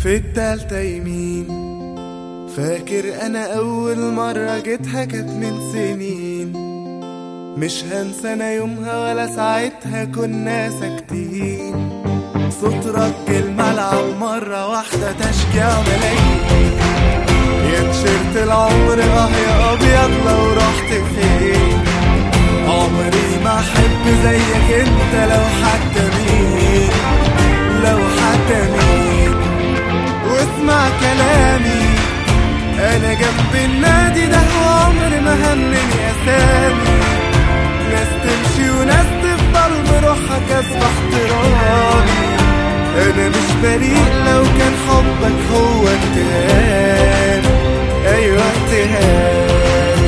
في التالتة يمين فاكر انا اول مرة جيتها كانت من سنين مش هنسى انا يومها ولا ساعتها كنا ساكتين صوت رج الملعب مرة واحدة تشجيع ملايين يا تيشيرت العمر اه يا ابيض لو رحت فين عمري ما احب زيك انت لو حتى مين لو حتى مين واسمع كلامي انا جنب النادي ده عمر ما همني اسامي ناس تمشي وناس تفضل بروحها كسب احترامي انا مش بريء لو كان حبك هو اتهام ايوه اتهام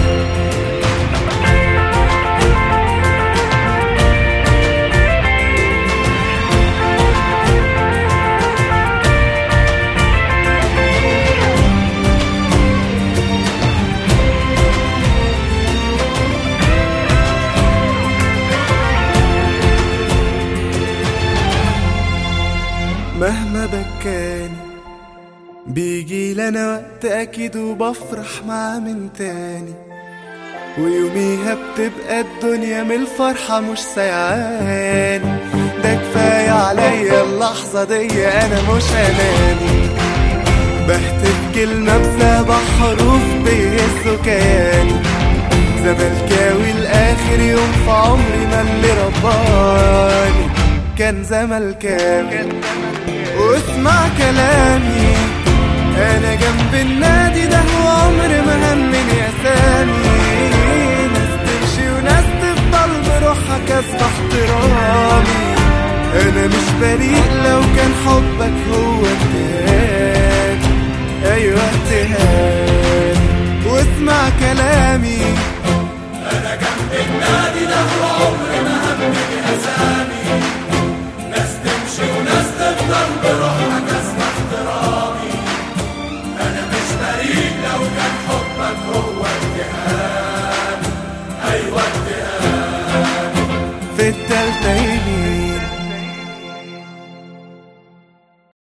مهما بكاني بيجي لنا وقت اكيد وبفرح معاه من تاني ويوميها بتبقى الدنيا من الفرحة مش سيعاني ده كفاية عليا اللحظة دي انا مش اناني بهتف كلمة بسبع حروف بيهزوا كياني زملكاوي لاخر يوم في عمري ما اللي رباني كان زملكاوي واسمع كلامي انا جنب النادي ده وعمر ما همني اسامي ناس تمشي وناس تفضل بروحها كسب احترامي انا مش بريء لو كان حبك هو اتهام ايوه اتهام واسمع كلامي انا جنب النادي ده وعمري ما همني اسامي ناس تمشي وناس تفضل بروحها كسب احترامي انا مش بريء لو كان حبك هو اتهام ايوه اتهام في التالتة